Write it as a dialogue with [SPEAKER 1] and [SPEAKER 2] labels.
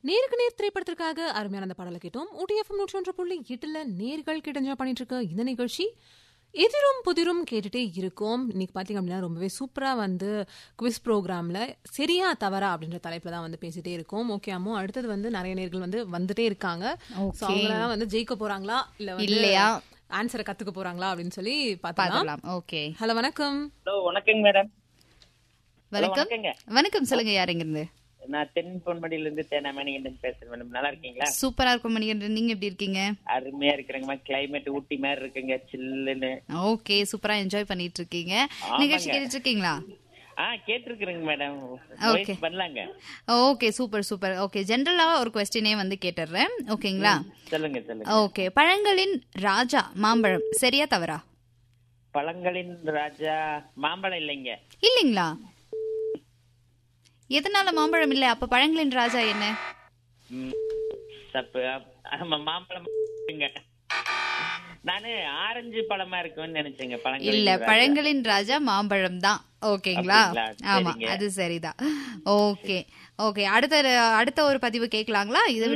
[SPEAKER 1] நேருக்கு நேர் திரைப்படத்திற்காக அருமையான அந்த பாடலை கேட்டோம் ஊட்டிஎஃப்எம் நூற்றி ஒன்று புள்ளி எட்டுல நேர்கள் கிட்ட என்ஜாய் பண்ணிட்டு இருக்க இந்த நிகழ்ச்சி எதிரும் புதிரும் கேட்டுட்டே இருக்கோம் இன்னைக்கு பாத்தீங்க அப்படின்னா ரொம்பவே சூப்பரா வந்து குவிஸ் ப்ரோக்ராம்ல சரியா தவறா அப்படின்ற தலைப்புல தான் வந்து பேசிட்டே இருக்கோம் ஓகே அம்மோ அடுத்தது வந்து நிறைய நேர்கள் வந்து வந்துட்டே இருக்காங்க So, அவங்களாம் வந்து ஜெயிக்க போறாங்களா இல்ல வந்து
[SPEAKER 2] இல்லையா?
[SPEAKER 1] ஆன்சரை கத்துக்க போறாங்களா அப்படின்னு சொல்லி பார்த்தலாம்
[SPEAKER 2] பார்க்கலாம் ஓகே
[SPEAKER 1] ஹலோ வணக்கம்
[SPEAKER 3] ஹலோ வணக்கங்க மேடம்
[SPEAKER 2] வணக்கம்
[SPEAKER 3] வணக்கங்க.
[SPEAKER 2] வணக்கம் சொல்லுங்க யார் இங்க இருந்து
[SPEAKER 3] நான் தென் பொன்மடியில இருந்து தேனாமணிகண்டன் பேசுறேன் மேடம் நல்லா இருக்கீங்களா
[SPEAKER 2] சூப்பரா இருக்கும் மணிகண்டன் நீங்க எப்படி இருக்கீங்க
[SPEAKER 3] அருமையா இருக்கிறேங்க கிளைமேட் ஊட்டி மாதிரி இருக்குங்க சில்லுன்னு
[SPEAKER 2] ஓகே சூப்பரா என்ஜாய் பண்ணிட்டு இருக்கீங்க
[SPEAKER 3] ஆமாங்க.
[SPEAKER 2] நிகழ்ச்சி கேட்டுட்டு இருக்கீங்களா
[SPEAKER 3] ஆ கேட்டிருக்கிறேங்க மேடம்
[SPEAKER 2] Okay.
[SPEAKER 3] பண்ணலாங்க
[SPEAKER 2] ஓகே சூப்பர் சூப்பர் ஓகே ஜென்ரலா ஒரு கொஸ்டினே வந்து கேட்டுடுறேன் ஓகேங்களா
[SPEAKER 3] சொல்லுங்க சொல்லுங்க
[SPEAKER 2] ஓகே பழங்களின் ராஜா மாம்பழம் சரியா தவறா
[SPEAKER 3] பழங்களின் ராஜா மாம்பழம் இல்லைங்க
[SPEAKER 2] இல்லைங்களா எதனால மாம்பழம் இல்ல அப்ப பழங்களின் ராஜா என்ன
[SPEAKER 3] ம், தப்பு அப்- ஆமா மாம்பழம் இல்லைங்க. நானு ஆரஞ்சு பழமா இருக்கும்னு நினைச்சேங்க பழங்கள்
[SPEAKER 2] இல்ல பழங்களின் ராஜா மாம்பழம் தான் ஓகேங்களா
[SPEAKER 3] அப்படிங்களா?
[SPEAKER 2] ஆமா
[SPEAKER 3] சரிங்க.
[SPEAKER 2] அது சரிதான் ஓகே ஓகே அடுத்த அடுத்த ஒரு பதிவு கேட்கலாங்களா இது